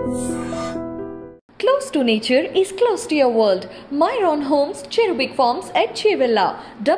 Close to nature is close to your world. Myron Homes, Cherubic Farms at Chevilla,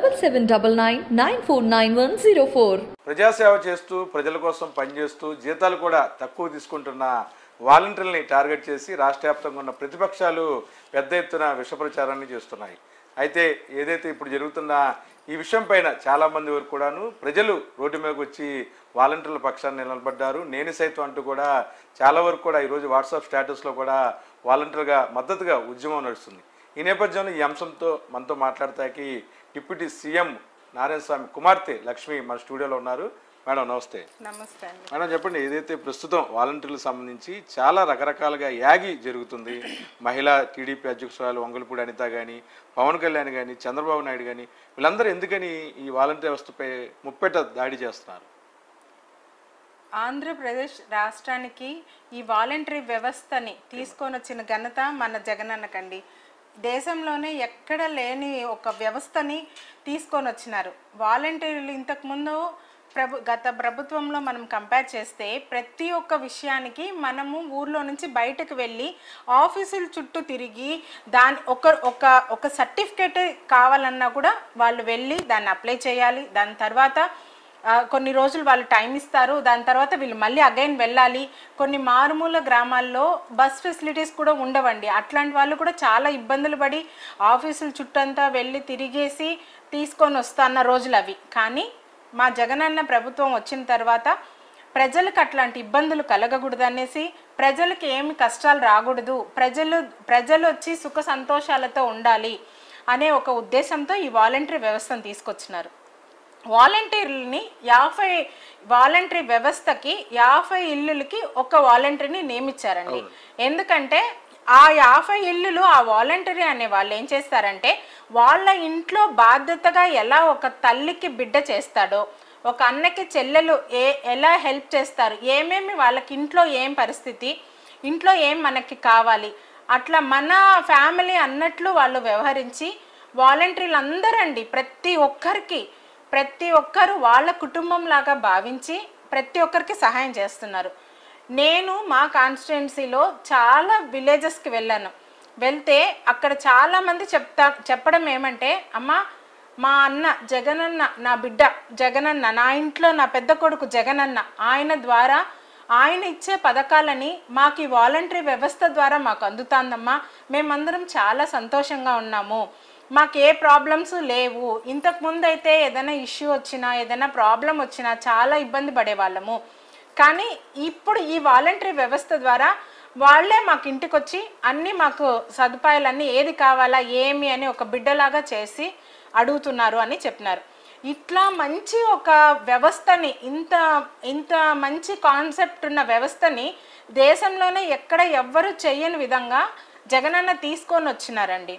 7799 949104. ప్రజాసేవ చేస్తూ ప్రజల కోసం పనిచేస్తూ జీతాలు కూడా తక్కువ తీసుకుంటున్న వాలంటీర్లని టార్గెట్ చేసి రాష్ట్ర వ్యాప్తంగా ఉన్న ప్రతిపక్షాలు పెద్ద ఎత్తున విష ప్రచారాన్ని చేస్తున్నాయి అయితే ఏదైతే ఇప్పుడు జరుగుతున్న ఈ విషయం పైన చాలామంది వరకు కూడాను ప్రజలు రోడ్డు మీదకి వచ్చి వాలంటీర్ల పక్షాన్ని నిలబడ్డారు నేను సైతం అంటూ కూడా చాలా వరకు కూడా ఈరోజు వాట్సాప్ స్టేటస్లో కూడా వాలంటీర్గా మద్దతుగా ఉద్యమం నడుస్తుంది ఈ నేపథ్యంలో ఈ అంశంతో మనతో మాట్లాడతాకి డిప్యూటీ సీఎం నారాయణ స్వామి కుమార్తె లక్ష్మి మన స్టూడియోలో ఉన్నారు మేడం నమస్తే నమస్తే అండి మేడం చెప్పండి ఏదైతే ప్రస్తుతం వాలంటీర్లకు సంబంధించి చాలా రకరకాలుగా యాగి జరుగుతుంది మహిళా టీడీపీ అధ్యక్షురాలు వంగలపూడి అనిత కానీ పవన్ కళ్యాణ్ కానీ చంద్రబాబు నాయుడు కానీ వీళ్ళందరూ ఎందుకని ఈ వాలంటీర్ వ్యవస్థపై ముప్పెట దాడి చేస్తున్నారు ఆంధ్రప్రదేశ్ రాష్ట్రానికి ఈ వాలంటరీ వ్యవస్థని తీసుకొని వచ్చిన ఘనత మన జగనన్నకండి దేశంలోనే ఎక్కడ లేని ఒక వ్యవస్థని తీసుకొని వచ్చినారు వాలంటీర్లు ఇంతకుముందు ప్రభు గత ప్రభుత్వంలో మనం కంపేర్ చేస్తే ప్రతి ఒక్క విషయానికి మనము ఊర్లో నుంచి బయటకు వెళ్ళి ఆఫీసుల చుట్టూ తిరిగి దాని ఒక ఒక ఒక సర్టిఫికేట్ కావాలన్నా కూడా వాళ్ళు వెళ్ళి దాన్ని అప్లై చేయాలి దాని తర్వాత ఆ, కొన్ని రోజులు వాళ్ళు టైం ఇస్తారు దాని తర్వాత వీళ్ళు మళ్ళీ అగైన్ వెళ్ళాలి కొన్ని మారుమూల గ్రామాల్లో బస్ ఫెసిలిటీస్ కూడా ఉండవండి అట్లాంటి వాళ్ళు కూడా చాలా ఇబ్బందులు పడి ఆఫీసుల చుట్టంతా వెళ్ళి తిరిగేసి తీసుకొని వస్తున్న రోజులు అవి కానీ మా జగనన్న ప్రభుత్వం వచ్చిన తర్వాత ప్రజలకు అట్లాంటి ఇబ్బందులు కలగకూడదు అనేసి ప్రజలకు ఏమి కష్టాలు రాకూడదు ప్రజలు ప్రజలు వచ్చి సుఖ సంతోషాలతో ఉండాలి అనే ఒక ఉద్దేశంతో ఈ వాలంటరీ వ్యవస్థను తీసుకొచ్చినారు వాలంటీర్లని యాభై వాలంటరీ వ్యవస్థకి యాభై ఇల్లులకి ఒక వాలంటీర్ని నియమించారండి ఎందుకంటే ఆ యాభై ఇల్లులు ఆ వాలంటరీ అనే వాళ్ళు ఏం చేస్తారంటే వాళ్ళ ఇంట్లో బాధ్యతగా ఎలా ఒక తల్లికి బిడ్డ చేస్తాడో ఒక అన్నకి చెల్లెలు ఏ ఎలా హెల్ప్ చేస్తారు ఏమేమి వాళ్ళకి ఇంట్లో ఏం పరిస్థితి ఇంట్లో ఏం మనకి కావాలి అట్లా మన ఫ్యామిలీ అన్నట్లు వాళ్ళు వ్యవహరించి వాలంటీర్లు అందరండి ప్రతి ఒక్కరికి ప్రతి ఒక్కరు వాళ్ళ కుటుంబం లాగా భావించి ప్రతి ఒక్కరికి సహాయం చేస్తున్నారు నేను మా కాన్స్టిట్యున్సీలో చాలా విలేజెస్కి వెళ్ళాను వెళ్తే అక్కడ చాలామంది చెప్తా చెప్పడం ఏమంటే అమ్మ మా అన్న జగనన్న నా బిడ్డ జగనన్న నా ఇంట్లో నా పెద్ద కొడుకు జగనన్న ఆయన ద్వారా ఆయన ఇచ్చే పథకాలని మాకు ఈ వాలంటరీ వ్యవస్థ ద్వారా మాకు అందుతాందమ్మా మేమందరం చాలా సంతోషంగా ఉన్నాము మాకు ఏ ప్రాబ్లమ్స్ లేవు ఇంతకు ముందు అయితే ఏదైనా ఇష్యూ వచ్చినా ఏదైనా ప్రాబ్లం వచ్చినా చాలా ఇబ్బంది పడేవాళ్ళము కానీ ఇప్పుడు ఈ వాలంటరీ వ్యవస్థ ద్వారా వాళ్ళే మాకు ఇంటికి వచ్చి అన్నీ మాకు సదుపాయాలన్నీ ఏది కావాలా ఏమి అని ఒక బిడ్డలాగా చేసి అడుగుతున్నారు అని చెప్పినారు ఇట్లా మంచి ఒక వ్యవస్థని ఇంత ఇంత మంచి కాన్సెప్ట్ ఉన్న వ్యవస్థని దేశంలోనే ఎక్కడ ఎవ్వరు చెయ్యని విధంగా జగనన్న తీసుకొని వచ్చినారండి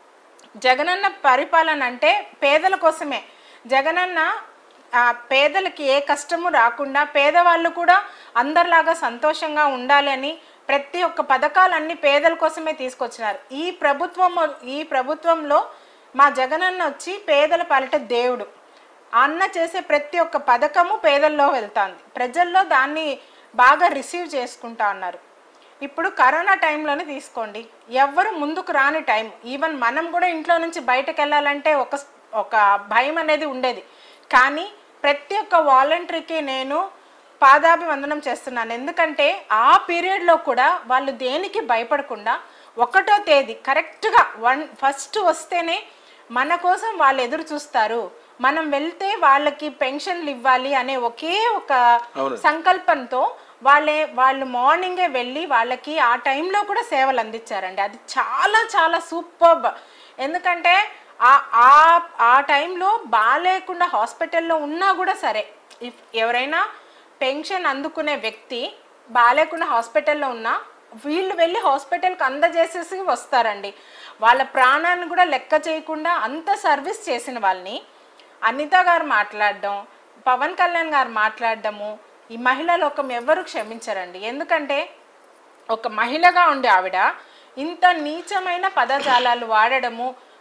జగనన్న పరిపాలన అంటే పేదల కోసమే జగనన్న ఆ, పేదలకి ఏ కష్టము రాకుండా పేదవాళ్ళు కూడా అందరిలాగా సంతోషంగా ఉండాలి అని ప్రతి ఒక్క పథకాలన్నీ పేదల కోసమే తీసుకొచ్చినారు ఈ ప్రభుత్వం ఈ ప్రభుత్వంలో మా జగనన్న వచ్చి పేదల పాలిట దేవుడు అన్న చేసే ప్రతి ఒక్క పథకము పేదల్లో వెళ్తాంది ప్రజల్లో దాన్ని బాగా రిసీవ్ చేసుకుంటా ఉన్నారు ఇప్పుడు కరోనా టైంలోనే తీసుకోండి ఎవ్వరు ముందుకు రాని టైం ఈవెన్ మనం కూడా ఇంట్లో నుంచి బయటకు వెళ్ళాలంటే ఒక ఒక భయం అనేది ఉండేది కానీ ప్రతి ఒక్క వాలంటరీకి నేను పాదాభివందనం చేస్తున్నాను ఎందుకంటే ఆ పీరియడ్లో కూడా వాళ్ళు దేనికి భయపడకుండా ఒకటో తేదీ కరెక్ట్గా వన్ ఫస్ట్ వస్తేనే మన కోసం వాళ్ళు ఎదురు చూస్తారు మనం వెళ్తే వాళ్ళకి పెన్షన్లు ఇవ్వాలి అనే ఒకే ఒక అవును. సంకల్పంతో వాళ్ళే వాళ్ళు మార్నింగే వెళ్ళి వాళ్ళకి ఆ టైంలో కూడా సేవలు అందించారండి అది చాలా చాలా సూపర్ ఎందుకంటే ఆ ఆ ఆ టైంలో బాగాలేకుండా హాస్పిటల్లో ఉన్నా కూడా సరే ఇఫ్ ఎవరైనా పెన్షన్ అందుకునే వ్యక్తి బాగాలేకుండా హాస్పిటల్లో ఉన్నా వీళ్ళు వెళ్ళి హాస్పిటల్కి అందజేసేసి వస్తారండి వాళ్ళ ప్రాణాన్ని కూడా లెక్క చేయకుండా అంత సర్వీస్ చేసిన వాళ్ళని అనిత గారు మాట్లాడడం పవన్ కళ్యాణ్ గారు మాట్లాడడము ఈ మహిళా లోకం ఎవరు క్షమించరండి ఎందుకంటే ఒక మహిళగా ఉండే ఆవిడ ఇంత నీచమైన పదజాలాలు వాడడము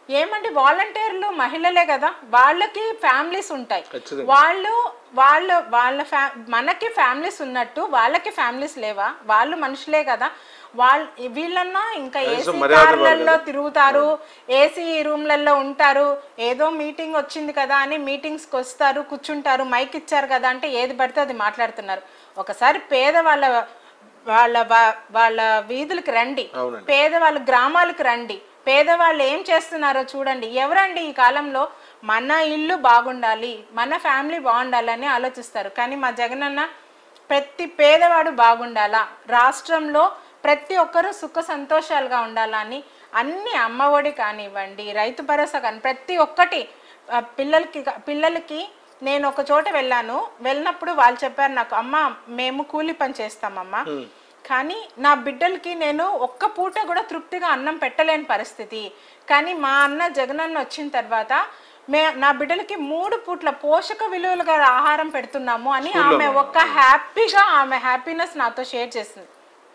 ఏమండి వాలంటీర్లు మహిళలే కదా వాళ్ళకి ఫ్యామిలీస్ ఉంటాయి ఖచ్చితంగా. వాళ్ళు వాళ్ళ వాళ్ళ ఫ్యా మనకి ఫ్యామిలీస్ ఉన్నట్టు వాళ్ళకి ఫ్యామిలీస్ లేవా వాళ్ళు మనుషులే కదా వాళ్ళు వీళ్ళన్నా ఇంకా ఏసీ మర్యాద కార్లలో తిరుగుతారు ఏసీ రూమ్లలో ఉంటారు ఏదో మీటింగ్ వచ్చింది కదా అని మీటింగ్స్కి వస్తారు కూర్చుంటారు మైక్ ఇచ్చారు కదా అంటే ఏది పడితే అది మాట్లాడుతున్నారు ఒకసారి పేద వాళ్ళ వాళ్ళ వా- వాళ్ళ వీధులకు రండి అవునండి. పేదవాళ్ళ గ్రామాలకు రండి పేదవాళ్ళు ఏం చేస్తున్నారో చూడండి ఎవరండి ఈ కాలంలో మన ఇల్లు బాగుండాలి మన ఫ్యామిలీ బాగుండాలని ఆలోచిస్తారు కానీ మా జగనన్న ప్రతి పేదవాడు బాగుండాలా రాష్ట్రంలో ప్రతి ఒక్కరూ సుఖ సంతోషాలుగా ఉండాలని అన్ని అమ్మఒడి కానివ్వండి రైతు భరోసా కానీ ప్రతి ఒక్కటి ఆ, పిల్లలకి పిల్లలకి నేను ఒక చోట వెళ్ళాను వెళ్ళినప్పుడు వాళ్ళు చెప్పారు నాకు అమ్మ మేము కూలి పని చేస్తామమ్మా కానీ నా బిడ్డలకి నేను ఒక్క పూట కూడా తృప్తిగా అన్నం పెట్టలేని పరిస్థితి కానీ మా అన్న జగనన్న వచ్చిన తర్వాత మే నా బిడ్డలకి మూడు పూట్ల పోషక విలువలుగా ఆహారం పెడుతున్నాము అని ఆమె ఒక్క హ్యాపీగా ఆమె హ్యాపీనెస్ నాతో షేర్ చేసింది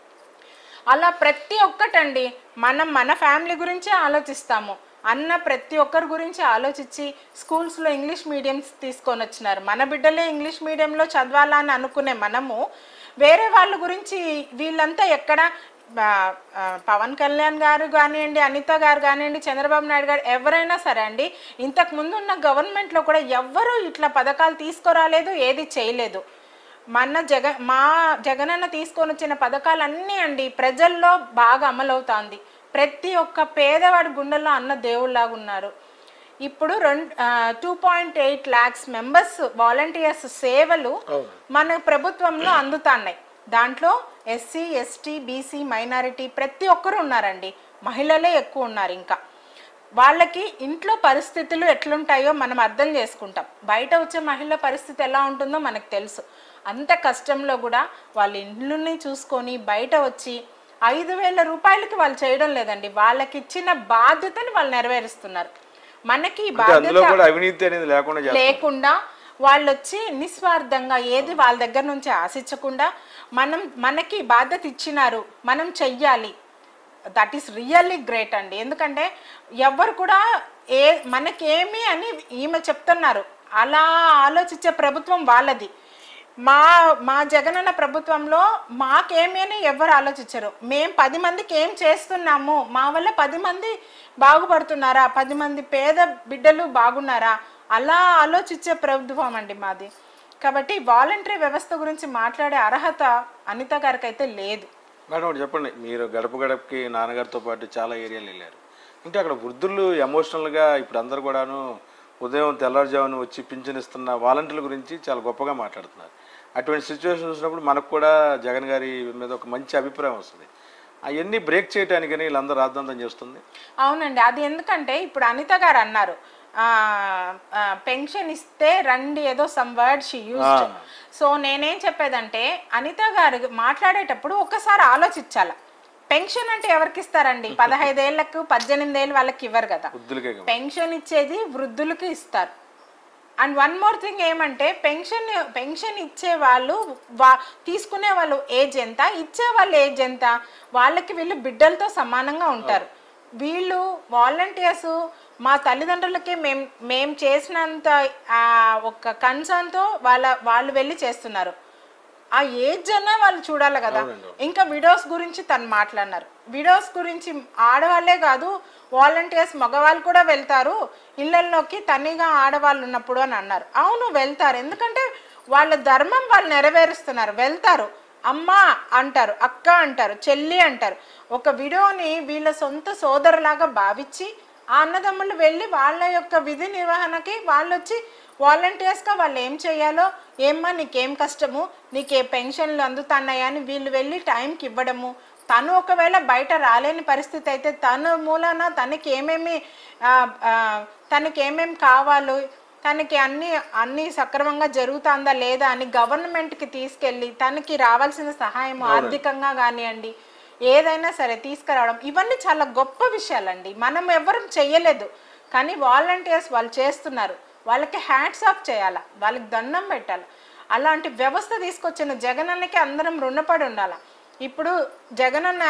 అలా ప్రతి ఒక్కటండి మనం మన ఫ్యామిలీ గురించే ఆలోచిస్తాము అన్న ప్రతి ఒక్కరి గురించి ఆలోచించి స్కూల్స్లో ఇంగ్లీష్ మీడియంస్ తీసుకొని వచ్చినారు మన బిడ్డలే ఇంగ్లీష్ మీడియంలో చదవాలా అని అనుకునే మనము వేరే వాళ్ళ గురించి వీళ్ళంతా ఎక్కడ ఆ, ఆ, పవన్ కళ్యాణ్ గారు కానివ్వండి అనిత గారు కానివ్వండి చంద్రబాబు నాయుడు గారు ఎవరైనా సరే అండి ఇంతకు ముందు ఉన్న గవర్నమెంట్లో కూడా ఎవ్వరూ ఇట్లా పథకాలు తీసుకురాలేదు ఏది చేయలేదు మన జగ మా జగనన్న తీసుకొని వచ్చిన పథకాలన్నీ అండి ప్రజల్లో బాగా అమలవుతోంది ప్రతి ఒక్క పేదవాడి గుండెల్లో అన్న దేవుళ్ళలాగా ఉన్నారు ఇప్పుడు రెండు two point eight lakhs members volunteers సేవలు మన ప్రభుత్వంలో అందుతున్నాయి దాంట్లో ఎస్సీ ఎస్టీ బీసీ మైనారిటీ ప్రతి ఒక్కరు ఉన్నారండి మహిళలే ఎక్కువ ఉన్నారు ఇంకా వాళ్ళకి ఇంట్లో పరిస్థితులు ఎట్లుంటాయో మనం అర్థం చేసుకుంటాం బయట వచ్చే మహిళ పరిస్థితి ఎలా ఉంటుందో మనకు తెలుసు అంత కష్టంలో కూడా వాళ్ళ ఇండ్లని చూసుకొని బయట వచ్చి ఐదు వేల రూపాయలకి వాళ్ళు చేయడం లేదండి వాళ్ళకి ఇచ్చిన బాధ్యతని వాళ్ళు నెరవేరుస్తున్నారు మనకి ఈ అంటే అందులో బాధ్యత కూడా అవినీతి అనేది లేకుండా చేస్తారు లేకుండా వాళ్ళు వచ్చి నిస్వార్థంగా ఏది వాళ్ళ దగ్గర నుంచి ఆశించకుండా మనం మనకి బాధ్యత ఇచ్చినారు మనం చెయ్యాలి దట్ ఈస్ రియల్లీ గ్రేట్ అండి ఎందుకంటే ఎవరు కూడా ఏ మనకేమి అని ఈమె చెప్తున్నారు అలా ఆలోచించే ప్రభుత్వం వాళ్ళది మా మా జగనన్న ప్రభుత్వంలో మాకేమి అని ఎవరు ఆలోచించరు మేము పది మందికి ఏం చేస్తున్నాము మా వల్ల పది మంది బాగుపడుతున్నారా పది మంది పేద బిడ్డలు బాగున్నారా అలా ఆలోచించే ప్రభుత్వం అండి మాది కాబట్టి వాలంటరీ వ్యవస్థ గురించి మాట్లాడే అర్హత అనిత గారికి అయితే లేదు మేడం ఒకటి చెప్పండి మీరు గడప గడపకి నాన్నగారితో పాటు చాలా ఏరియాలు వెళ్ళారు అంటే అక్కడ వృద్ధులు ఎమోషనల్గా ఇప్పుడు అందరు కూడాను ఉదయం తెల్లవారుజామున వచ్చి పింఛన్ ఇస్తున్న వాలంటీర్ల గురించి చాలా గొప్పగా మాట్లాడుతున్నారు అటువంటి సిచ్యువేషన్ వచ్చినప్పుడు మనకు కూడా జగన్ గారి మీద ఒక మంచి అభిప్రాయం వస్తుంది అవన్నీ బ్రేక్ చేయడానికని వీళ్ళందరూ రాద్ధాంతం చేస్తుంది అవునండి అది ఎందుకంటే ఇప్పుడు అనిత గారు అన్నారు పెన్షన్ ఇస్తే రండి ఏదో some word she use so నేనేం చెప్పేదంటే అనిత గారు మాట్లాడేటప్పుడు ఒకసారి ఆలోచించాల పెన్షన్ అంటే ఎవరికి ఇస్తారండి పదహైదేళ్లకు పద్దెనిమిది ఏళ్ళు వాళ్ళకి ఇవ్వరు కదా వృద్ధులకే కాదు. పెన్షన్ ఇచ్చేది వృద్ధులకి ఇస్తారు అండ్ వన్ మోర్ థింగ్ ఏమంటే పెన్షన్ పెన్షన్ ఇచ్చే వాళ్ళు వా తీసుకునే వాళ్ళు ఏజ్ ఎంత ఇచ్చే వాళ్ళ ఏజ్ ఎంత వాళ్ళకి వీళ్ళు బిడ్డలతో సమానంగా ఉంటారు వీళ్ళు వాలంటీర్స్ మా తల్లిదండ్రులకి మేం మేము చేసినంత ఆ, ఒక కన్సర్న్తో వాళ్ళ వాళ్ళు వెళ్ళి చేస్తున్నారు ఆ ఏజ్ అన్నా వాళ్ళు చూడాలి కదా ఇంకా విడోస్ గురించి తను మాట్లాడినారు విడోస్ గురించి ఆడవాళ్ళే కాదు వాలంటీర్స్ మగవాళ్ళు కూడా వెళ్తారు ఇళ్ళల్లోకి తనిగా ఆడవాళ్ళు ఉన్నప్పుడు అని అన్నారు అవును వెళ్తారు ఎందుకంటే వాళ్ళ ధర్మం వాళ్ళు నెరవేరుస్తున్నారు వెళ్తారు అమ్మ అంటారు అక్క అంటారు చెల్లి అంటారు ఒక విడోని వీళ్ళ సొంత సోదరులాగా భావించి ఆ అన్నదమ్ములు వెళ్ళి వాళ్ళ యొక్క విధి నిర్వహణకి వాళ్ళు వచ్చి వాలంటీర్స్గా వాళ్ళు ఏం చేయాలో ఏమ్మా నీకేం కష్టము నీకే పెన్షన్లు అందుతున్నాయా అని వీళ్ళు వెళ్ళి టైంకి ఇవ్వడము తను ఒకవేళ బయట రాలేని పరిస్థితి అయితే తన మూలన తనకి ఏమేమి ఆ, ఆ, తనకి ఏమేమి కావాలో తనకి అన్ని అన్ని సక్రమంగా జరుగుతుందా లేదా అని గవర్నమెంట్కి తీసుకెళ్ళి తనకి రావాల్సిన సహాయం ఆర్థికంగా కానివ్వండి ఏదైనా సరే తీసుకురావడం ఇవన్నీ చాలా గొప్ప విషయాలండి మనం ఎవరు చెయ్యలేదు కానీ వాలంటీర్స్ వాళ్ళు చేస్తున్నారు వాళ్ళకి హ్యాట్స్ ఆఫ్ చేయాలా వాళ్ళకి దండం పెట్టాలి అలాంటి వ్యవస్థ తీసుకొచ్చిన జగనన్నకి అందరం రుణపడి ఉండాలి ఇప్పుడు జగనన్న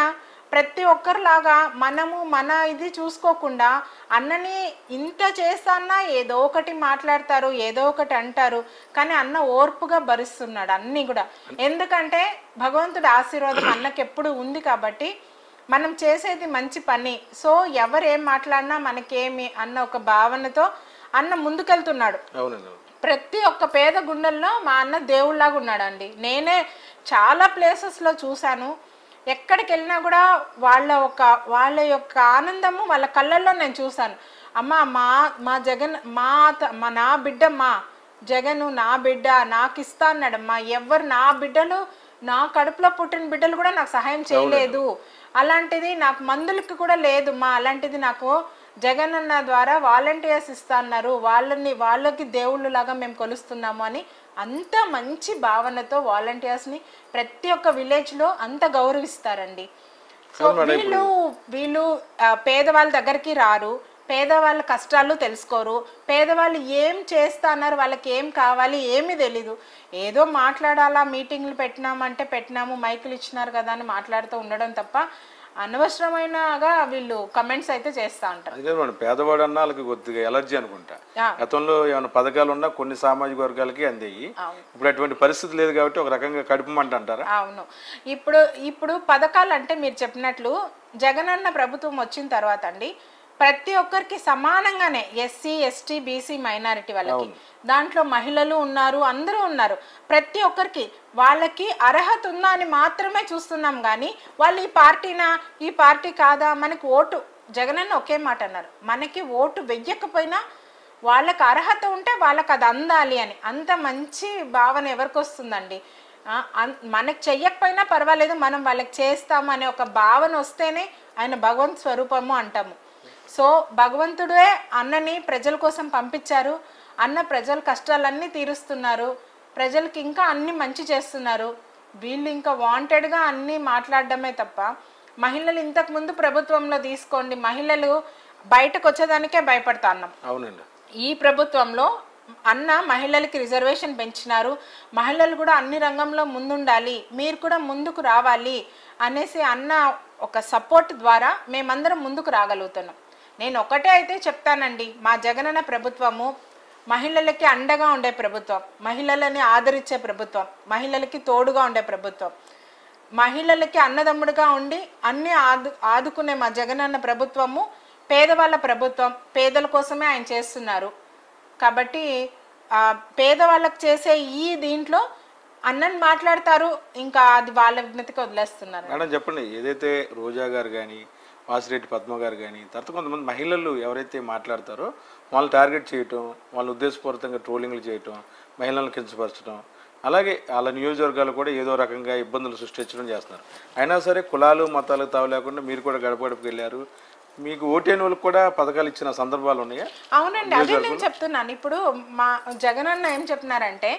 ప్రతి ఒక్కరిలాగా మనము మన ఇది చూసుకోకుండా అన్నని ఇంత చేస్తాన్నా ఏదో ఒకటి మాట్లాడతారు ఏదో ఒకటి అంటారు కానీ అన్న ఓర్పుగా భరిస్తున్నాడు అన్నీ కూడా ఎందుకంటే భగవంతుడి ఆశీర్వాదం అన్నకి ఎప్పుడు ఉంది కాబట్టి మనం చేసేది మంచి పని సో ఎవరు ఏం మాట్లాడినా మనకేమి అన్న ఒక భావనతో అన్న ముందుకెళ్తున్నాడు అవునండి అవును. ప్రతి ఒక్క పేద గుండెల్లో మా అన్న దేవుళ్ళలాగా ఉన్నాడండి నేనే చాలా ప్లేసెస్లో చూశాను ఎక్కడికి వెళ్ళినా కూడా వాళ్ళ ఒక వాళ్ళ యొక్క ఆనందము వాళ్ళ కళ్ళల్లో నేను చూశాను అమ్మ మా మా జగన్ మా త- మా నా బిడ్డ మా జగను నా బిడ్డ నాకు ఇస్తా అన్నాడమ్మా ఎవరు నా బిడ్డలు నా కడుపులో పుట్టిన బిడ్డలు కూడా నాకు సహాయం చేయలేదు అలాంటిది నాకు మందులకి కూడా లేదు మా అలాంటిది నాకు జగన్ అన్న ద్వారా వాలంటీర్స్ ఇస్తా అన్నారు వాళ్ళని వాళ్ళకి దేవుళ్ళు లాగా మేము కొలుస్తున్నాము అని అంత మంచి భావనతో వాలంటీర్స్ని ప్రతి ఒక్క విలేజ్లో అంత గౌరవిస్తారండి సో వీళ్ళు వీళ్ళు ఆ, పేదవాళ్ళ దగ్గరికి రారు పేదవాళ్ళ కష్టాలు తెలుసుకోరు పేదవాళ్ళు ఏం చేస్తున్నారు వాళ్ళకి ఏం కావాలి ఏమీ తెలీదు ఏదో మాట్లాడాలా మీటింగ్లు పెట్టినామంటే పెట్టినాము మైకులు ఇచ్చినారు కదా అని మాట్లాడుతూ ఉండడం తప్ప అనవసరమైనగా వీళ్ళు కమెంట్స్ అయితే చేస్తూ ఉంటారు అందుకే మనం పేదవాడు అన్న వాళ్ళకి కొద్దిగా ఎలర్జీ అనుకుంటా ఆ. గతంలో ఏమైనా పథకాలు ఉన్నా కొన్ని సామాజిక వర్గాలకి అందేయి అవును. ఇప్పుడు అటువంటి పరిస్థితి లేదు కాబట్టి ఒక రకంగా కడుపు మంట అంటారా అవును ఇప్పుడు ఇప్పుడు పథకాలు అంటే మీరు చెప్పినట్లు జగనన్న ప్రభుత్వం వచ్చిన తర్వాత అండి ప్రతి ఒక్కరికి సమానంగానే ఎస్సీ ఎస్టీ బీసీ మైనారిటీ వాళ్ళకి దాంట్లో మహిళలు ఉన్నారు అందరూ ఉన్నారు ప్రతి ఒక్కరికి వాళ్ళకి అర్హత ఉందా అని మాత్రమే చూస్తున్నాం కానీ వాళ్ళు ఈ పార్టీనా ఈ పార్టీ కాదా మనకి ఓటు జగనన్న ఒకే మాట అన్నారు మనకి ఓటు వెయ్యకపోయినా వాళ్ళకి అర్హత ఉంటే వాళ్ళకి అది అందాలి అని అంత మంచి భావన ఎవరికి వస్తుందండి ఆ, అన్- మనకి చెయ్యకపోయినా పర్వాలేదు మనం వాళ్ళకి చేస్తాము అనే ఒక భావన వస్తేనే ఆయన భగవంత్ స్వరూపము అంటాము సో భగవంతుడే అన్నని ప్రజల కోసం పంపించారు అన్న ప్రజల కష్టాలన్నీ తీరుస్తున్నారు ప్రజలకి ఇంకా అన్ని మంచి చేస్తున్నారు వీళ్ళు ఇంకా వాంటెడ్గా అన్నీ మాట్లాడడమే తప్ప మహిళలు ఇంతకు ముందు ప్రభుత్వంలో తీసుకోండి మహిళలు బయటకు వచ్చేదానికే భయపడతా అన్నాం అవునండి ఈ ప్రభుత్వంలో అన్న మహిళలకి రిజర్వేషన్ పెంచినారు మహిళలు కూడా అన్ని రంగంలో ముందుండాలి మీరు కూడా ముందుకు రావాలి అనేసి అన్న ఒక సపోర్ట్ ద్వారా మేమందరం ముందుకు రాగలుగుతున్నాం నేను ఒకటే అయితే చెప్తానండి మా జగనన్న ప్రభుత్వము మహిళలకి అండగా ఉండే ప్రభుత్వం మహిళలని ఆదరించే ప్రభుత్వం మహిళలకి తోడుగా ఉండే ప్రభుత్వం మహిళలకి అన్నదమ్ముడుగా ఉండి అన్ని ఆదు ఆదుకునే మా జగనన్న ప్రభుత్వము పేదవాళ్ళ ప్రభుత్వం పేదల కోసమే ఆయన చేస్తున్నారు కాబట్టి ఆ, పేదవాళ్ళకి చేసే ఈ దీంట్లో అన్నని మాట్లాడతారు ఇంకా అది వాళ్ళ విజ్ఞతకి వదిలేస్తున్నారు మేడం చెప్పండి ఏదైతే రోజా గారు కానీ వాసిరెడ్డి పద్మ గారు కానీ తర్వాత కొంతమంది మహిళలు ఎవరైతే మాట్లాడతారో వాళ్ళు టార్గెట్ చేయటం వాళ్ళు ఉద్దేశపూరితంగా ట్రోలింగ్లు చేయటం మహిళలను కించపరచడం అలాగే వాళ్ళ నియోజకవర్గాలు కూడా ఏదో రకంగా ఇబ్బందులు సృష్టించడం చేస్తున్నారు అయినా సరే కులాలు మతాలకు తావు లేకుండా మీరు కూడా గడప గడపకి వెళ్ళారు మీకు ఓటైన వాళ్ళకి కూడా పథకాలు ఇచ్చిన సందర్భాలు ఉన్నాయా అవునండి అదే నేను చెప్తున్నాను ఇప్పుడు మా జగనన్న ఏం చెప్తున్నారంటే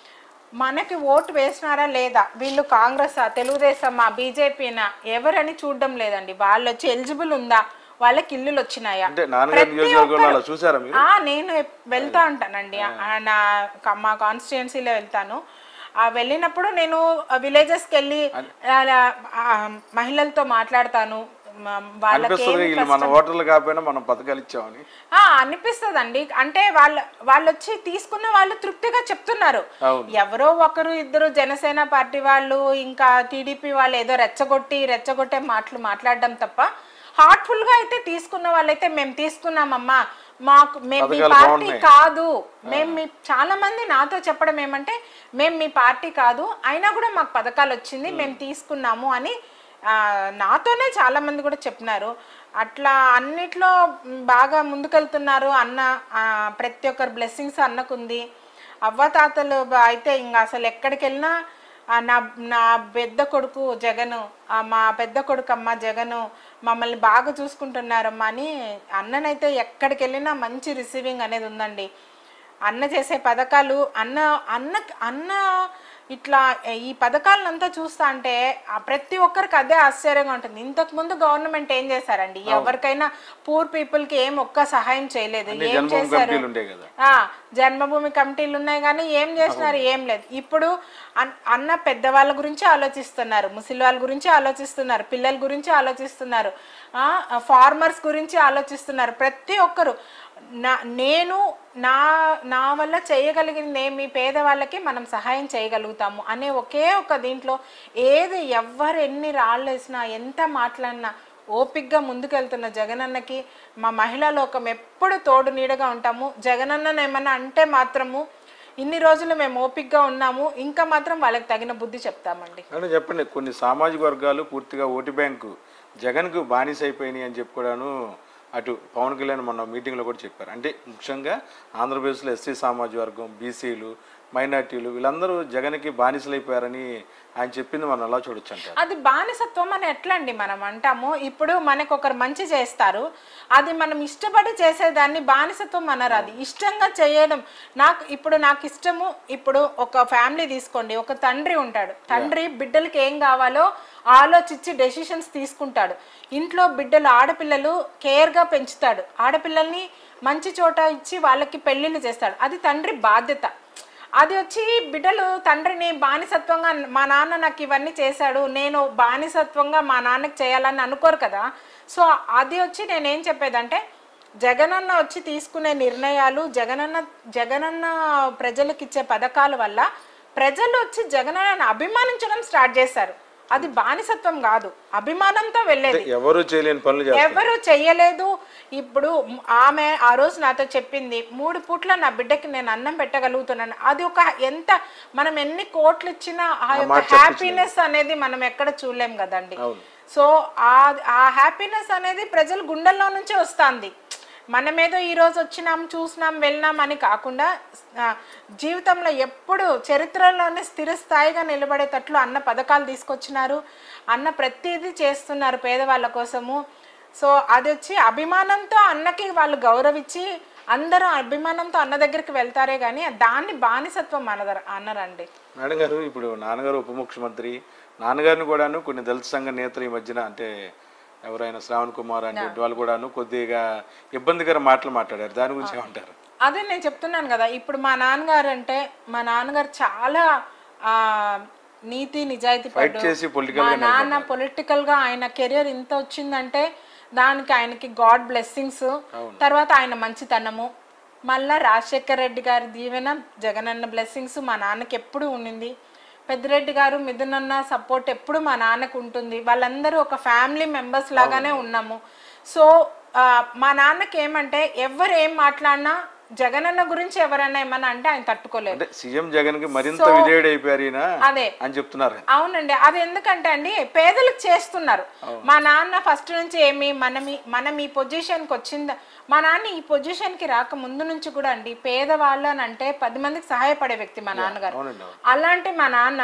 మనకి ఓటు వేసినారా లేదా వీళ్ళు కాంగ్రెస్ తెలుగుదేశమా బీజేపీనా ఎవరని చూడడం లేదండి వాళ్ళు వచ్చి ఎలిజిబుల్ ఉందా వాళ్ళకి ఇల్లులు వచ్చినాయా అంటే నాన్నగారి నియోజకవర్గంలో అలా చూసారా మీరు ఆ నేను ఎప్- వెళ్తా ఉంటానండి ఆ, నా క- మా కాన్స్టిట్యున్సీలో వెళ్తాను ఆ వెళ్ళినప్పుడు నేను విలేజెస్కి వెళ్ళి అలా, ఆ, మహిళలతో మాట్లాడతాను మ- వాళ్ళకి అనిపిస్తుంది ఏమి వీళ్ళు మన ఓటర్లు కాకపోయినా మనం పథకాలు ఇచ్చామని ఆ అనిపిస్తుందండి అంటే వాళ్ళ వాళ్ళు వచ్చి తీసుకున్న వాళ్ళు తృప్తిగా చెప్తున్నారు అవును. ఎవరో ఒకరు ఇద్దరు జనసేన పార్టీ వాళ్ళు ఇంకా టీడీపీ వాళ్ళు ఏదో రెచ్చగొట్టి రెచ్చగొట్టే మాటలు మాట్లాడడం తప్ప హార్ట్ఫుల్ గా అయితే తీసుకున్న వాళ్ళైతే మేము తీసుకున్నామమ్మా మాకు మేము మీ పథకాలు పార్టీ బాగున్నాయి. కాదు మేము మీ చాలా మంది నాతో చెప్పడం ఏమంటే మేము మీ పార్టీ కాదు అయినా కూడా మాకు పథకాలు వచ్చింది మేము తీసుకున్నాము అని ఆ, నాతోనే చాలా మంది కూడా చెప్పినారు అట్లా అన్నిట్లో మ్, బాగా ముందుకెళ్తున్నారు అన్న ఆ, ప్రతి ఒక్కరు బ్లెస్సింగ్స్ అన్నకుంది అవ్వతాతలు బ- అయితే ఇంకా అసలు ఎక్కడికి వెళ్ళినా ఆ, నా నా పెద్ద కొడుకు జగను ఆ, మా పెద్ద కొడుకు అమ్మ జగను మమ్మల్ని బాగా చూసుకుంటున్నారమ్మా అని అన్ననైతే ఎక్కడికి వెళ్ళినా మంచి రిసీవింగ్ అనేది ఉందండి అన్న చేసే పథకాలు అన్న అన్న అన్న ఇట్లా ఈ పథకాలంతా చూస్తా అంటే ఆ ప్రతి ఒక్కరికి అదే ఆశ్చర్యంగా ఉంటుంది ఇంతకు ముందు గవర్నమెంట్ ఏం చేశారండి ఎవరికైనా పూర్ పీపుల్ కి ఏం ఒక్క సహాయం చేయలేదు అన్ని ఏం జన్మభూమి చేశారు కమిటీలు ఉండే కదా ఆ, జన్మభూమి కమిటీలు ఉన్నాయి కానీ ఏం చేసినారు ఏం లేదు ఇప్పుడు అన్- అన్న పెద్దవాళ్ళ గురించి ఆలోచిస్తున్నారు ముసలి వాళ్ళ గురించి ఆలోచిస్తున్నారు పిల్లల గురించి ఆలోచిస్తున్నారు ఫార్మర్స్ గురించి ఆలోచిస్తున్నారు ప్రతి ఒక్కరు నా నేను నా నా వల్ల చేయగలిగింది ఏమి పేదవాళ్ళకి మనం సహాయం చేయగలుగుతాము అనే ఒకే ఒక దీంట్లో ఏది ఎవ్వరు ఎన్ని రాళ్ళు వేసినా ఎంత మాట్లాడినా ఓపిగ్గా ముందుకెళ్తున్న జగనన్నకి మా మహిళా లోకం ఎప్పుడు తోడు నీడగా ఉంటాము జగనన్నను ఏమన్నా అంటే మాత్రము ఇన్ని రోజులు మేము ఓపిగ్గా ఉన్నాము ఇంకా మాత్రం వాళ్ళకి తగిన బుద్ధి చెప్తామండి అంటే చెప్పండి కొన్ని సామాజిక వర్గాలు పూర్తిగా ఓటు బ్యాంకు జగన్కు బానిస అయిపోయినాయి అని చెప్పి కూడాను అటు పవన్ కళ్యాణ్ మొన్న మీటింగ్లో కూడా చెప్పారు అంటే ముఖ్యంగా ఆంధ్రప్రదేశ్లో ఎస్సీ సామాజిక వర్గం బీసీలు మైనార్టీలు వీళ్ళందరూ జగన్కి బానిసలు అయిపోయారని ఆయన చెప్పింది మనం ఎలా చూడొచ్చు అంటారు అది బానిసత్వం అని ఎట్లా అండి మనం అంటాము ఇప్పుడు మనకు ఒకరు మంచి చేస్తారు అది మనం ఇష్టపడి చేసేదాన్ని బానిసత్వం అనరు అది ఇష్టంగా చేయడం నాకు ఇప్పుడు నాకు ఇష్టము ఇప్పుడు ఒక ఫ్యామిలీ తీసుకోండి ఒక తండ్రి ఉంటాడు తండ్రి బిడ్డలకి ఏం కావాలో ఆలోచించి డెసిషన్స్ తీసుకుంటాడు ఇంట్లో బిడ్డలు ఆడపిల్లలు కేర్గా పెంచుతాడు ఆడపిల్లల్ని మంచి చోట ఇచ్చి వాళ్ళకి పెళ్ళిళ్ళు చేస్తాడు అది తండ్రి బాధ్యత అది వచ్చి బిడ్డలు తండ్రిని బానిసత్వంగా మా నాన్న నాకు ఇవన్నీ చేశాడు నేను బానిసత్వంగా మా నాన్నకి చేయాలని అనుకోరు కదా సో అది వచ్చి నేనేం చెప్పేదంటే జగనన్న వచ్చి తీసుకునే నిర్ణయాలు జగనన్న జగనన్న ప్రజలకు ఇచ్చే పథకాల వల్ల ప్రజలు వచ్చి జగనన్నను అభిమానించడం స్టార్ట్ చేశారు అది బానిసత్వం కాదు అభిమానంతో వెళ్ళేది ఎవరు చేయలేని పనులు చేస్తారు ఎవరు చెయ్యలేదు ఇప్పుడు ఆమె ఆ రోజు నాతో చెప్పింది మూడు పూట్ల నా బిడ్డకి నేను అన్నం పెట్టగలుగుతున్నాను అది ఒక ఎంత మనం ఎన్ని కోట్లు ఇచ్చినా ఆ యొక్క హ్యాపీనెస్ అనేది మనం ఎక్కడ చూడలేం కదండి అవును. సో ఆ ఆ హ్యాపీనెస్ అనేది ప్రజల గుండెల్లో నుంచే వస్తుంది మనమేదో ఈ రోజు వచ్చినాం చూసినాం వెళ్ళినాం అని కాకుండా ఆ, జీవితంలో ఎప్పుడు చరిత్రలోనే స్థిరస్థాయిగా నిలబడేటట్లు అన్న పథకాలు తీసుకొచ్చినారు అన్న ప్రతిదీ చేస్తున్నారు పేదవాళ్ళ కోసము సో అది వచ్చి అభిమానంతో అన్నకి వాళ్ళు గౌరవించి అందరూ అభిమానంతో అన్న దగ్గరికి వెళ్తారే కానీ దాన్ని బానిసత్వం అనదర అన్నరండి మేడం గారు ఇప్పుడు నాన్నగారు ఉప ముఖ్యమంత్రి నాన్నగారిని కూడాను కొన్ని దళిత సంఘ నేతలు ఈ మధ్యన అంటే ఎవరైనా శ్రావణ్ కుమార్ అని వాళ్ళు కూడాను కొద్దిగా ఇబ్బందికర మాటలు మాట్లాడారు దాని గురించి ఏమంటారు అదే నేను చెప్తున్నాను కదా ఇప్పుడు మా నాన్నగారు అంటే మా నాన్నగారు చాలా ఆ నీతి నిజాయితీ ఫైట్ పడ్డు. చేసి పొలిటికల్ మా నాన్న పొలిటికల్ గా ఆయన కెరియర్ ఇంత వచ్చిందంటే దానికి ఆయనకి గాడ్ బ్లెస్సింగ్స్ తర్వాత ఆయన మంచితనము మళ్ళా రాజశేఖర్ రెడ్డి గారి దీవెన జగనన్న బ్లెస్సింగ్స్ మా నాన్నకి ఎప్పుడు ఉండింది పెద్దిరెడ్డి గారు మిథునన్న సపోర్ట్ ఎప్పుడు మా నాన్నకు ఉంటుంది వాళ్ళందరూ ఒక ఫ్యామిలీ మెంబర్స్ లాగానే ఉన్నాము సో ఆ, మా నాన్నకి ఏమంటే ఎవరు ఏం మాట్లాడినా జగనన్న గురించి ఎవరైనా ఏమన్నా అంటే ఆయన తట్టుకోలేరు అంటే సీఎం జగన్ కి మరింత విధేయుడు అయిపోయారు ఈయన అదే అని చెప్తున్నారు అవునండి అది ఎందుకంటే అండి పేదలకు చేస్తున్నారు మా నాన్న ఫస్ట్ నుంచి ఏమి మనం ఈ- మనం ఈ పొజిషన్కి వచ్చిందా మా నాన్న ఈ పొజిషన్కి రాక ముందు నుంచి కూడా అండి పేదవాళ్ళు అని అంటే పది మందికి సహాయపడే వ్యక్తి మా నాన్నగారు అవునండి అవును. అలాంటి మా నాన్న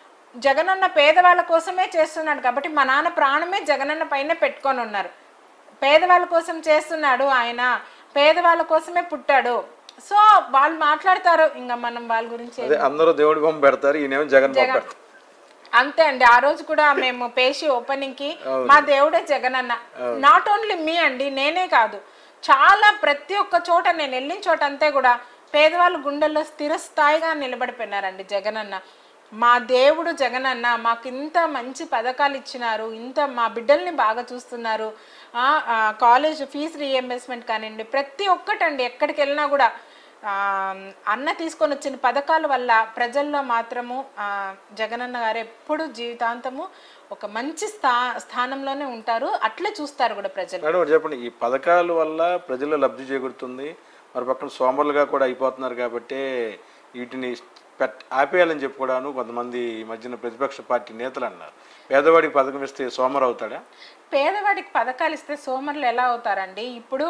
జగనన్న పేదవాళ్ళ కోసమే చేస్తున్నాడు కాబట్టి మా నాన్న ప్రాణమే జగనన్న పైన పెట్టుకొని ఉన్నారు పేదవాళ్ళ కోసం చేస్తున్నాడు ఆయన పేదవాళ్ళ కోసమే పుట్టాడు సో వాళ్ళు మాట్లాడతారు ఇంకా మనం వాళ్ళ గురించి అదే అందరూ దేవుడి బొమ్మ పెడతారు ఈయనేమో జగన్ బొమ్మ పెడతారు అంతే అండి ఆ రోజు కూడా మేము పేషి ఓపెనింగ్ కి మా దేవుడే జగనన్న నాట్ ఓన్లీ మీ అండి నేనే కాదు చాలా ప్రతి ఒక్క చోట నేను వెళ్ళిన చోట అంతే కూడా పేదవాళ్ళ గుండెల్లో స్థిరస్థాయిగా నిలబడిపోయినారండి జగనన్న మా దేవుడు జగనన్న మాకు ఇంత మంచి పథకాలు ఇచ్చినారు ఇంత మా బిడ్డల్ని బాగా చూస్తున్నారు ఆ, ఆ, కాలేజ్ ఫీజు రీఎంబర్స్మెంట్ కానివ్వండి ప్రతి ఒక్కటండి ఎక్కడికి వెళ్ళినా కూడా ఆ, అన్న తీసుకొని వచ్చిన పథకాల వల్ల ప్రజల్లో మాత్రము ఆ, జగనన్న గారు ఎప్పుడు జీవితాంతము ఒక మంచి స్థా స్థానంలోనే ఉంటారు అట్లే చూస్తారు కూడా ప్రజలు మేడం ఒకటి చెప్పండి ఈ పథకాల వల్ల ప్రజలు లబ్ధి చేకూరుతుంది మరి పక్కన సోమరులుగా కూడా అయిపోతున్నారు కాబట్టి వీటిని పెట్ ఆపేయాలని చెప్పి కూడాను కొంతమంది ఈ మధ్యన ప్రతిపక్ష పార్టీ నేతలు అన్నారు పేదవాడికి పథకం ఇస్తే సోమరు అవుతాడా పేదవాడికి పథకాలు ఇస్తే సోమరులు ఎలా అవుతారండి ఇప్పుడు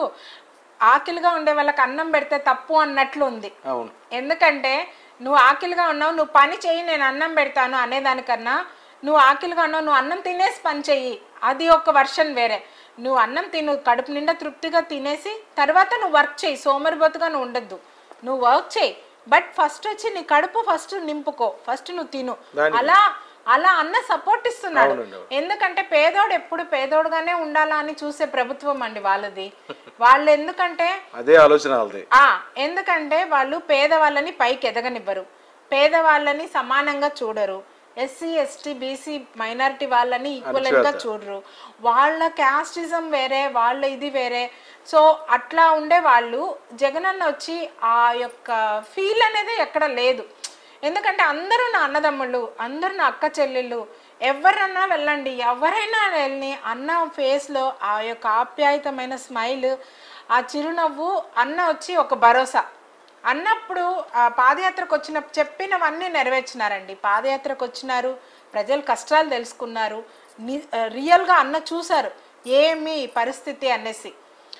ఆకలిగా ఉండే వాళ్ళకి అన్నం పెడితే తప్పు అన్నట్లు ఉంది అవును ఎందుకంటే నువ్వు ఆకలిగా ఉన్నావు నువ్వు పని చెయ్యి నేను అన్నం పెడతాను అనేదానికన్నా నువ్వు ఆకలిగా ఉన్నావు నువ్వు అన్నం తినేసి పని చెయ్యి అది ఒక వర్షన్ వేరే నువ్వు అన్నం తిను కడుపు నిండా తృప్తిగా తినేసి తర్వాత నువ్వు వర్క్ చేయి సోమరిపోతుగా నువ్వు ఉండద్దు నువ్వు వర్క్ చేయి బట్ ఫస్ట్ వచ్చి నీ కడుపు ఫస్ట్ నింపుకో ఫస్ట్ నువ్వు తిను దానికి- అలా అలా అన్న సపోర్ట్ ఇస్తున్నాడు అవునండి, అవును. ఎందుకంటే పేదోడు ఎప్పుడు పేదోడుగానే ఉండాలా అని చూసే ప్రభుత్వం అండి వాళ్ళది వాళ్ళు ఎందుకంటే అదే ఆలోచన వాళ్ళది ఆ ఎందుకంటే వాళ్ళు పేదవాళ్ళని పైకి ఎదగనివ్వరు పేదవాళ్ళని సమానంగా చూడరు ఎస్సీ ఎస్టీ బీసీ మైనారిటీ వాళ్ళని ఈక్వలెంట్ గా చూడరు వాళ్ళ క్యాస్టిజం వేరే వాళ్ళ ఇది వేరే సో అట్లా ఉండే వాళ్ళు జగనన్న వచ్చి ఆ యొక్క ఫీల్ అనేది ఎక్కడ లేదు ఎందుకంటే అందరూ నా అన్నదమ్ముళ్ళు అందరూ నా అక్క చెల్లెళ్ళు ఎవరన్నా వెళ్ళండి ఎవరైనా వెళ్ళి అన్న ఫేస్లో ఆ యొక్క ఆప్యాయతమైన స్మైల్ ఆ చిరునవ్వు అన్న వచ్చి ఒక భరోసా అన్నప్పుడు ఆ పాదయాత్రకు వచ్చిన చెప్పినవన్నీ నెరవేర్చినారండి పాదయాత్రకు వచ్చినారు ప్రజల కష్టాలు తెలుసుకున్నారు ని- ఆ, రియల్గా అన్న చూశారు ఏమి పరిస్థితి అనేసి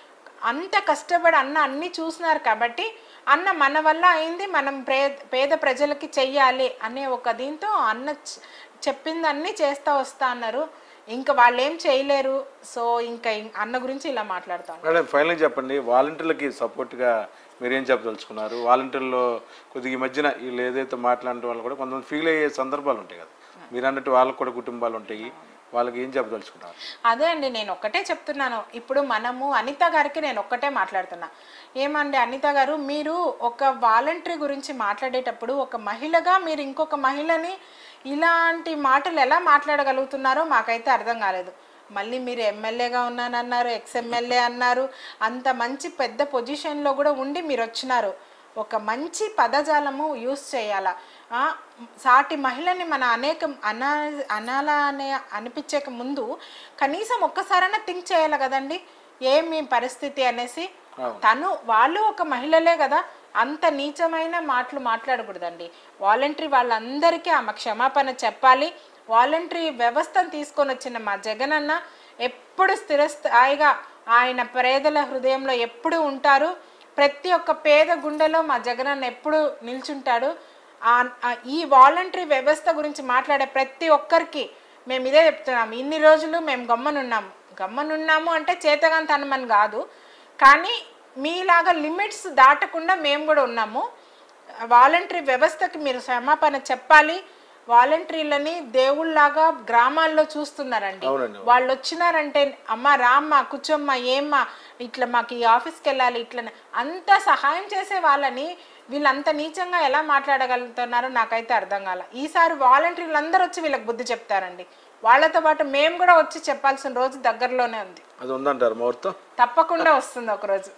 అంత కష్టపడి అన్న అన్ని చూసినారు కాబట్టి అన్న మన వల్ల అయింది మనం ప్రే పేద ప్రజలకి చెయ్యాలి అనే ఒక దీంతో అన్న చె- చెప్పిందన్నీ చేస్తా వస్తా అన్నారు ఇంకా వాళ్ళు ఏం చేయలేరు సో ఇంకా ఇం- అన్న గురించి ఇలా మాట్లాడతాను మేడం ఫైనల్ చెప్పండి వాలంటీర్లకి సపోర్ట్గా మీరేం చెప్పదలుచుకున్నారు వాలంటీర్లో కొద్దిగా ఈ మధ్యన వీళ్ళు ఏదైతే మాట్లాడిన వాళ్ళు కూడా కొంతమంది ఫీల్ అయ్యే సందర్భాలు ఉంటాయి కదా మీరు అన్నట్టు వాళ్ళకు కూడా కుటుంబాలు ఉంటాయి వాళ్ళకి ఏం చెప్పదలుచుకున్నారు అదే అండి నేను ఒక్కటే చెప్తున్నాను ఇప్పుడు మనము అనిత గారికి నేను ఒక్కటే మాట్లాడుతున్నా ఏమండి అనిత గారు మీరు ఒక వాలంటరీ గురించి మాట్లాడేటప్పుడు ఒక మహిళగా మీరు ఇంకొక మహిళని ఇలాంటి మాటలు ఎలా మాట్లాడగలుగుతున్నారో మాకైతే అర్థం కాలేదు మళ్ళీ మీరు ఎమ్మెల్యేగా ఉన్నానన్నారు ఎక్స్ ఎమ్మెల్యే అన్నారు అంత మంచి పెద్ద పొజిషన్లో కూడా ఉండి మీరు వచ్చినారు ఒక మంచి పదజాలము యూస్ చేయాలా ఆ, సాటి మహిళని మన అనేక అనా అనాలా అనే అనిపించక ముందు కనీసం ఒక్కసారైనా థింక్ చేయాలి కదండి ఏమి పరిస్థితి అనేసి తను వాళ్ళు ఒక మహిళలే కదా అంత నీచమైన మాటలు మాట్లాడకూడదండి వాలంటరీ వాళ్ళందరికీ ఆమె క్షమాపణ చెప్పాలి వాలంటరీ వ్యవస్థను తీసుకొని వచ్చిన మా జగనన్న ఎప్పుడు స్థిరస్థాయిగా ఆయన పేదల హృదయంలో ఎప్పుడు ఉంటారు ప్రతి ఒక్క పేద గుండెలో మా జగనన్న ఎప్పుడు నిల్చుంటాడు ఆ- ఆ ఈ వాలంటరీ వ్యవస్థ గురించి మాట్లాడే ప్రతి ఒక్కరికి మేము ఇదే చెప్తున్నాం ఇన్ని రోజులు మేము గమ్మనున్నాము గమ్మనున్నాము అంటే చేతగాంతనమని కాదు కానీ మీలాగా లిమిట్స్ దాటకుండా మేము కూడా ఉన్నాము వాలంటరీ వ్యవస్థకి మీరు క్షమాపణ చెప్పాలి వాలంటీర్లని దేవుళ్ళలాగా గ్రామాల్లో చూస్తున్నారండి అవునండి. వాళ్ళు వచ్చినారంటే అమ్మ రామ్మ కూర్చోమ్మ ఏమ్మా ఇట్లా మాకు ఈ ఆఫీస్కి వెళ్ళాలి ఇట్లా అంత సహాయం చేసే వాళ్ళని వీళ్ళంత నీచంగా ఎలా మాట్లాడగలుగుతున్నారో నాకైతే అర్థం కాల ఈసారి వాలంటీర్లు అందరూ వచ్చి వీళ్ళకి బుద్ధి చెప్తారండి వాళ్ళతో పాటు మేము కూడా వచ్చి చెప్పాల్సిన రోజు దగ్గరలోనే ఉంది అది ఉందంటారు ముహూర్తం తప్పకుండా వస్తుంది ఒక రోజు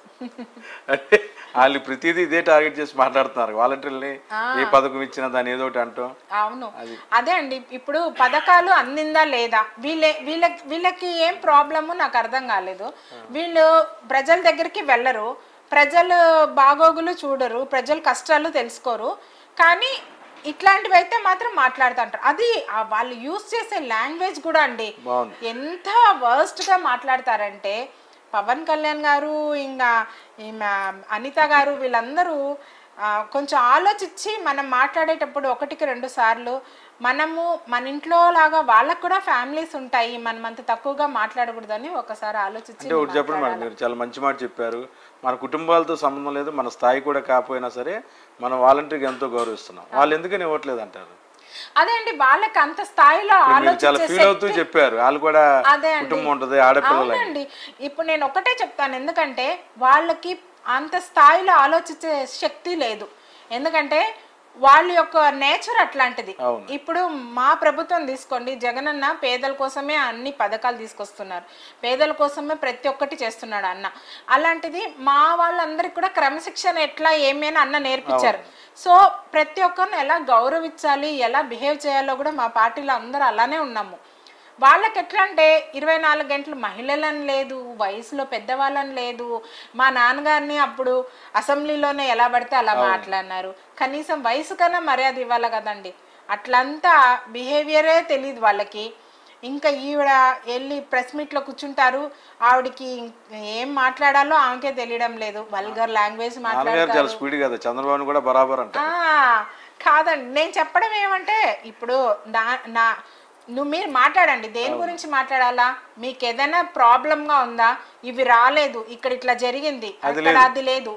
అంటే వాళ్ళు ప్రతిదీ ఇదే టార్గెట్ చేసి మాట్లాడుతున్నారు వాలంటీర్ని ఏ పథకం ఇచ్చినా దాన్ని ఏదో ఒకటి అంటాం అవును అదే అండి ఇప్పుడు పథకాలు అందిందా లేదా వీళ్ళే వీళ్ళ వీళ్ళకి ఏం ప్రాబ్లము నాకు అర్థం కాలేదు వీళ్ళు ప్రజల దగ్గరికి వెళ్ళరు ప్రజలు బాగోగులు చూడరు ప్రజల కష్టాలు తెలుసుకోరు కానీ ఇట్లాంటివి అయితే మాత్రం మాట్లాడుతుంటారు అది ఆ వాళ్ళు యూస్ చేసే లాంగ్వేజ్ కూడా అండి బాగుంది. ఎంత వర్స్ట్ గా మాట్లాడతారంటే పవన్ కళ్యాణ్ గారు ఇంకా ఈమె అనిత గారు వీళ్ళందరూ ఆ, కొంచెం ఆలోచించి మనం మాట్లాడేటప్పుడు ఒకటికి రెండు సార్లు మనము మన ఇంట్లో లాగా వాళ్ళకు కూడా ఫ్యామిలీస్ ఉంటాయి మనం అంత తక్కువగా మాట్లాడకూడదని ఒకసారి ఆలోచించి అంటే ఒకటి చెప్పండి మేడం మీరు చాలా మంచి మాట చెప్పారు మన కుటుంబాలతో సంబంధం లేదు మన స్థాయి కూడా కాకపోయినా సరే మనం వాలంటీర్కి ఎంతో గౌరవిస్తున్నాం వాళ్ళు ఎందుకని ఇవ్వట్లేదు అంటారు అదే అండి వాళ్ళకి అంత స్థాయిలో మీరు చాలా ఆలోచించే ఫీల్ అవుతూ చెప్పారు వాళ్ళు కూడా అదే అండి. కుటుంబం ఉంటుంది ఆడపిల్లలు అవునండి ఇప్పుడు నేను ఒకటే చెప్తాను ఎందుకంటే వాళ్ళకి అంత స్థాయిలో ఆలోచించే శక్తి లేదు ఎందుకంటే వాళ్ళ యొక్క నేచర్ అట్లాంటిది అవును. ఇప్పుడు మా ప్రభుత్వం తీసుకోండి జగనన్న పేదల కోసమే అన్ని పథకాలు తీసుకొస్తున్నారు పేదల కోసమే ప్రతి ఒక్కటి చేస్తున్నాడు అన్న అలాంటిది మా వాళ్ళందరికీ కూడా క్రమశిక్షణ ఎట్లా ఏమైనా అన్న నేర్పించారు సో ప్రతి ఒక్కరిని ఎలా గౌరవించాలి ఎలా బిహేవ్ చేయాలో కూడా మా పార్టీలో అందరూ అలానే ఉన్నాము వాళ్ళకి ఎట్లా అంటే ఇరవై నాలుగు గంటలు మహిళలని లేదు వయసులో పెద్దవాళ్ళని లేదు మా నాన్నగారిని అప్పుడు అసెంబ్లీలోనే ఎలా పడితే అలా మాట్లాడినారు కనీసం వయసు కన్నా మర్యాద ఇవ్వాలి కదండి అట్లంతా బిహేవియరే తెలియదు వాళ్ళకి ఇంకా ఈవిడ వెళ్ళి ప్రెస్ మీట్లో కూర్చుంటారు ఆవిడకి ఏం మాట్లాడాలో ఆమెకే తెలియడం లేదు వల్గర్ లాంగ్వేజ్ నాన్నగారు మాట్లాడతారు చాలా స్పీడ్ కదా చంద్రబాబు కూడా బరాబర్ అంట ఆ, కాదండి నేను చెప్పడం ఏమంటే ఇప్పుడు నా నా నువ్వు మీరు మాట్లాడండి దేని గురించి మాట్లాడాలా మీకు ఏదైనా ప్రాబ్లంగా ఉందా ఇవి రాలేదు ఇక్కడ ఇట్లా జరిగింది అక్కడ అది లేదు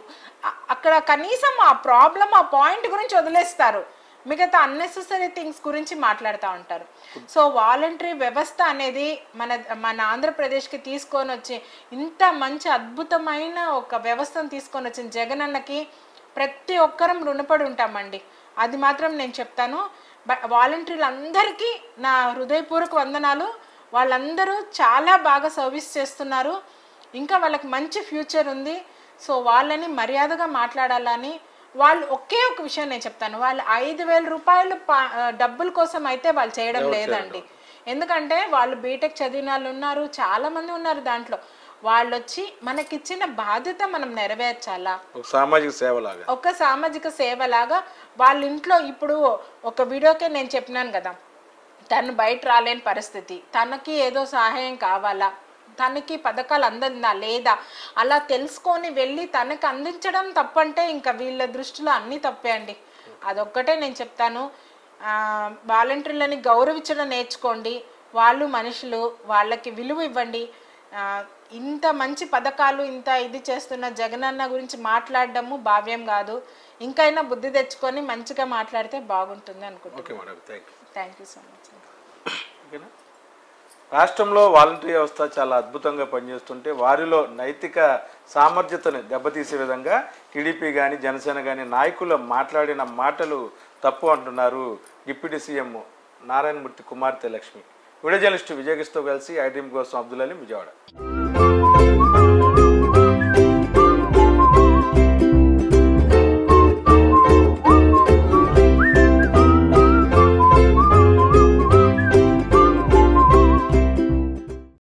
అ- అక్కడ కనీసం ఆ ప్రాబ్లం ఆ పాయింట్ గురించి వదిలేస్తారు మిగతా అన్నెసెసరీ థింగ్స్ గురించి మాట్లాడుతూ ఉంటారు సో వాలంటరీ వ్యవస్థ అనేది మన మన ఆంధ్రప్రదేశ్కి తీసుకొని వచ్చి ఇంత మంచి అద్భుతమైన ఒక వ్యవస్థను తీసుకొని వచ్చిన జగనన్నకి ప్రతి ఒక్కరం రుణపడి ఉంటామండి అది మాత్రం నేను చెప్తాను వాలంటీర్లు అందరికీ నా హృదయపూర్వక వందనాలు వాళ్ళందరూ చాలా బాగా సర్వీస్ చేస్తున్నారు ఇంకా వాళ్ళకి మంచి ఫ్యూచర్ ఉంది సో వాళ్ళని మర్యాదగా మాట్లాడాలని వాళ్ళు ఒకే ఒక విషయం నేను చెప్తాను వాళ్ళు ఐదు వేల రూపాయలు పా- ఆ, డబ్బుల కోసం అయితే వాళ్ళు చేయడం లేదండి ఎందుకంటే వాళ్ళు బీటెక్ చదివిన వాళ్ళు ఉన్నారు చాలా మంది ఉన్నారు దాంట్లో వాళ్ళు వచ్చి మనకిచ్చిన బాధ్యత మనం నెరవేర్చాలా ఒక సామాజిక సేవలాగా ఒక సామాజిక సేవలాగా వాళ్ళ ఇంట్లో ఇప్పుడు ఒక వీడియోకే నేను చెప్పినాను కదా తను బయట రాలేని పరిస్థితి తనకి ఏదో సహాయం కావాలా తనకి పథకాలు అందిందా లేదా అలా తెలుసుకొని వెళ్ళి తనకి అందించడం తప్పంటే ఇంకా వీళ్ళ దృష్టిలో అన్నీ తప్పే అండి అదొక్కటే నేను చెప్తాను వాలంటీర్లని గౌరవించడం నేర్చుకోండి వాళ్ళు మనుషులు వాళ్ళకి విలువ ఇవ్వండి ఆ, ఇంత మంచి పథకాలు ఇంత ఇది చేస్తున్న జగనన్న గురించి మాట్లాడడము భావ్యం కాదు ఇంకైనా బుద్ధి తెచ్చుకొని మంచిగా మాట్లాడితే బాగుంటుంది అనుకుంటున్నాను okay madam thank you thank you so much ఓకేనా రాష్ట్రంలో వాలంటరీ వ్యవస్థ చాలా అద్భుతంగా పనిచేస్తుంటే వారిలో నైతిక సామర్థ్యతను దెబ్బతీసే విధంగా టీడీపీ కానీ జనసేన కానీ నాయకులు మాట్లాడిన మాటలు తప్పు అంటున్నారు డిప్యూటీ సీఎం నారాయణమూర్తి కుమార్తె లక్ష్మి వీడియో జర్నలిస్ట్ విజయకృష్ణతో కలిసి ఐ డ్రీమ్ కోసం అబ్దుల్ అలీ విజయవాడ